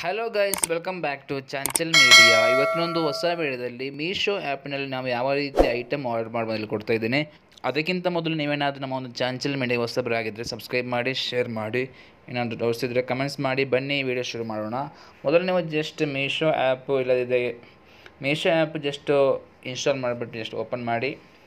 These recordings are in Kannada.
hello guys welcome back to Chanchal media ಇವತ್ತಿನೊಂದು ಹೊಸ ವಿಡಿಯೋದಲ್ಲಿ ಮೀಶೋ ಆ್ಯಪ್ನಲ್ಲಿ ನಾವು ಯಾವ ರೀತಿ ಐಟಮ್ ಆರ್ಡರ್ ಮಾಡಿ ಕೊಡ್ತಾ ಇದ್ದೀನಿ ಅದಕ್ಕಿಂತ ಮೊದಲು ನೀವೇನಾದರೂ ನಮ್ಮ ಒಂದು ಚಾಂಚಲ್ ಮೀಡಿಯಾ ಹೊಸಬರಾಗಿದ್ದರೆ ಸಬ್ಸ್ಕ್ರೈಬ್ ಮಾಡಿ ಶೇರ್ ಮಾಡಿ ಏನಾದರೂ ಡೌಟ್ಸ್ ಇದ್ದರೆ ಕಮೆಂಟ್ಸ್ ಮಾಡಿ ಬನ್ನಿ ವಿಡಿಯೋ ಶುರು ಮಾಡೋಣ ಮೊದಲು ನೀವು ಜಸ್ಟ್ ಮೀಶೋ ಆ್ಯಪು ಇಲ್ಲದಿದೆ ಮೀಶೋ ಆ್ಯಪ್ ಜಸ್ಟ್ ಇನ್ಸ್ಟಾಲ್ ಮಾಡಿಬಿಟ್ಟು ಜಸ್ಟ್ ಓಪನ್ ಮಾಡಿ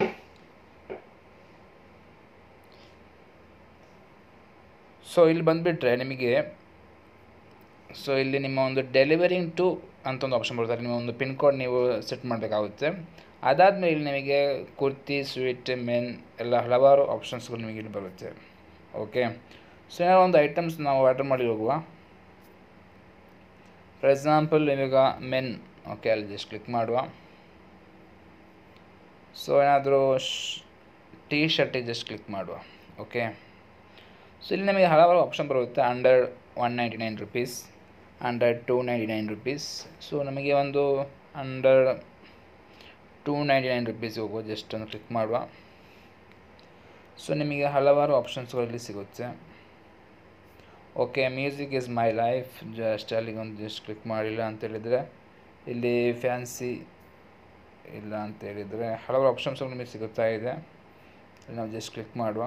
ಸೊ ಇಲ್ಲಿ ಬಂದುಬಿಟ್ರೆ ನಿಮಗೆ ಸೊ ಇಲ್ಲಿ ನಿಮ್ಮ ಒಂದು ಡೆಲಿವರಿಂಗ್ ಟು ಅಂತ ಒಂದು ಆಪ್ಷನ್ ಬರ್ತಾರೆ ನಿಮ್ಮ ಒಂದು ಪಿನ್ ಕೋಡ್ ನೀವು ಸೆಟ್ ಮಾಡಬೇಕಾಗುತ್ತೆ ಅದಾದಮೇಲೆ ಇಲ್ಲಿ ನಿಮಗೆ ಕುರ್ತಿ ಸ್ವೀಟ್ ಮೆನ್ ಎಲ್ಲ ಹಲವಾರು ಆಪ್ಷನ್ಸ್ಗಳು ನಿಮಗೆ ಇಲ್ಲಿ ಬರುತ್ತೆ ಓಕೆ ಸೊ ಏನೋ ಒಂದು ಐಟಮ್ಸ್ ನಾವು ಆರ್ಡರ್ ಮಾಡಿ ಹೋಗುವ ಫಾರ್ ಎಕ್ಸಾಂಪಲ್ ಇವಾಗ ಮೆನ್ ಓಕೆ ಅಲ್ಲಿ ಜಸ್ಟ್ ಕ್ಲಿಕ್ ಮಾಡುವ ಸೊ ಏನಾದರೂ ಟೀ ಶರ್ಟಿಗೆ ಜಸ್ಟ್ ಕ್ಲಿಕ್ ಮಾಡುವ ಓಕೆ ಸೊ ಇಲ್ಲಿ ನಮಗೆ ಹಲವಾರು ಆಪ್ಷನ್ ಬರುತ್ತೆ under one ninety nine rupees under two ninety nine rupees so ನಮಗೆ ಒಂದು under two ninety nine rupees ಹೋಗುವ ಜಸ್ಟ್ ಒಂದು ಕ್ಲಿಕ್ ಮಾಡುವ ಸೊ ನಿಮಗೆ ಹಲವಾರು ಆಪ್ಷನ್ಸ್ಗಳು ಇಲ್ಲಿ ಸಿಗುತ್ತೆ okay music is my life just ಅಲ್ಲಿಗೆ ಒಂದು ಜಸ್ಟ್ ಕ್ಲಿಕ್ ಮಾಡಿಲ್ಲ ಅಂತ ಹೇಳಿದರೆ ಇಲ್ಲಿ ಫ್ಯಾನ್ಸಿ ಇಲ್ಲ ಅಂತ ಹೇಳಿದರೆ ಹಲವಾರು ಆಪ್ಷನ್ಸ್ಗಳು ನಿಮಗೆ ಸಿಗುತ್ತಾ ಇದೆ ಇಲ್ಲಿ ನಾವು ಜಸ್ಟ್ ಕ್ಲಿಕ್ ಮಾಡುವ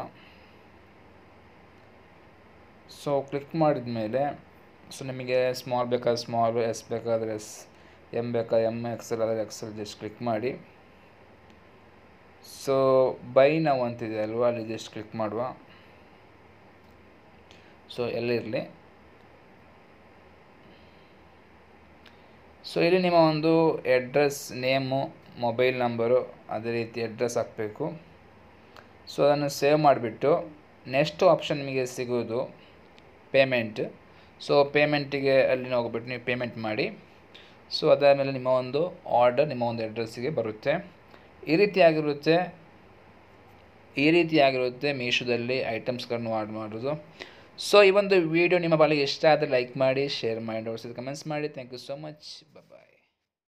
ಸೊ ಕ್ಲಿಕ್ ಮಾಡಿದ ಮೇಲೆ ಸೊ ನಿಮಗೆ ಸ್ಮಾಲ್ ಬೇಕಾದ್ರೆ ಸ್ಮಾಲ್ ಎಸ್ ಬೇಕಾದರೆ ಎಸ್ ಎಮ್ ಬೇಕಾದ್ರೆ ಎಮ್ ಎಕ್ಸೆಲ್ ಆದರೆ ಎಕ್ಸೆಲ್ ಜಸ್ಟ್ ಕ್ಲಿಕ್ ಮಾಡಿ ಸೊ ಬೈ ನಾವು ಅಂತಿದೆ ಅಲ್ವಾ ಅಲ್ಲಿ ಜಸ್ಟ್ ಕ್ಲಿಕ್ ಮಾಡುವ ಸೊ ಎಲ್ಲಿರಲಿ ಸೊ ಇಲ್ಲಿ ನಿಮ್ಮ ಒಂದು ಅಡ್ರೆಸ್ ನೇಮು ಮೊಬೈಲ್ ನಂಬರು ಅದೇ ರೀತಿ ಅಡ್ರೆಸ್ ಹಾಕಬೇಕು ಸೊ ಅದನ್ನು ಸೇವ್ ಮಾಡಿಬಿಟ್ಟು ನೆಕ್ಸ್ಟ್ ಆಪ್ಷನ್ ನಿಮಗೆ ಸಿಗೋದು ಪೇಮೆಂಟ್ ಸೊ ಪೇಮೆಂಟಿಗೆ ಅಲ್ಲಿ ಹೋಗ್ಬಿಟ್ಟು ನೀವು ಪೇಮೆಂಟ್ ಮಾಡಿ ಸೊ ಅದಾದಮೇಲೆ ನಿಮ್ಮ ಒಂದು ಆರ್ಡರ್ ನಿಮ್ಮ ಒಂದು ಅಡ್ರೆಸ್ಸಿಗೆ ಬರುತ್ತೆ ಈ ರೀತಿಯಾಗಿರುತ್ತೆ ಈ ರೀತಿಯಾಗಿರುತ್ತೆ ಮೀಶೋದಲ್ಲಿ ಐಟಮ್ಸ್ಗಳನ್ನು ಆರ್ಡರ್ ಮಾಡೋದು ಸೊ ಈ ಒಂದು ವಿಡಿಯೋ ನಿಮ್ಮ ಬಾಲಿಗೆ ಇಷ್ಟ ಆದರೆ ಲೈಕ್ ಮಾಡಿ ಶೇರ್ ಮಾಡಿ ನೋಡಿಸಿದ ಕಮೆಂಟ್ಸ್ ಮಾಡಿ thank you so much bye